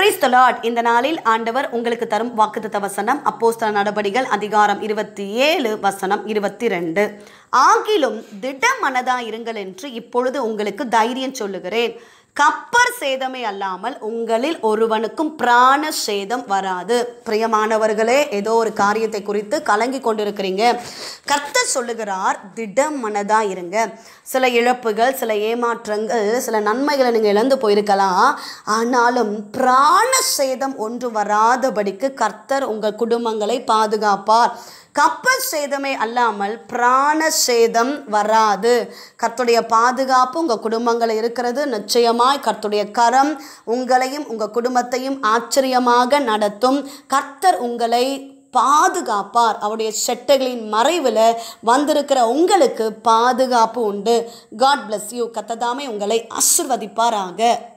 praise the Lord இந்த நாளில் ஆண்டவர் உங்களுக்கு தரும் வாக்குத்தத்த வசனம் அப்போஸ்தல நடபடிகள் அதிகாரம் இருபத்தி ஏழு வசனம் இருபத்தி ரெண்டு ஆகிலும் திட மனதாயிருங்கள் என்று இப்பொழுது உங்களுக்கு தைரியம் சொல்லுகிறேன் கப்பர் சேதமே அல்லாமல் உங்களில் ஒருவனுக்கும் பிராண சேதம் வராது பிரியமானவர்களே ஏதோ ஒரு காரியத்தை குறித்து கலங்கி கொண்டிருக்கிறீங்க கர்த்தர் சொல்லுகிறார் திட மனதா இருங்க சில இழப்புகள் சில ஏமாற்றங்கள் சில நன்மைகளை நீங்கள் இழந்து போயிருக்கலாம் ஆனாலும் பிராண சேதம் ஒன்று வராதபடிக்கு கர்த்தர் உங்கள் குடும்பங்களை பாதுகாப்பார் கப்பல் சேதமே அல்லாமல் பிராண சேதம் வராது கர்த்துடைய பாதுகாப்பு உங்கள் குடும்பங்கள் இருக்கிறது நிச்சயமாய் கர்த்துடைய கரம் உங்களையும் உங்கள் குடும்பத்தையும் ஆச்சரியமாக நடத்தும் கர்த்தர் உங்களை பாதுகாப்பார் அவருடைய செட்டைகளின் மறைவில் வந்திருக்கிற உங்களுக்கு பாதுகாப்பு உண்டு காட் bless யூ கத்ததாமே உங்களை ஆசிர்வதிப்பாராக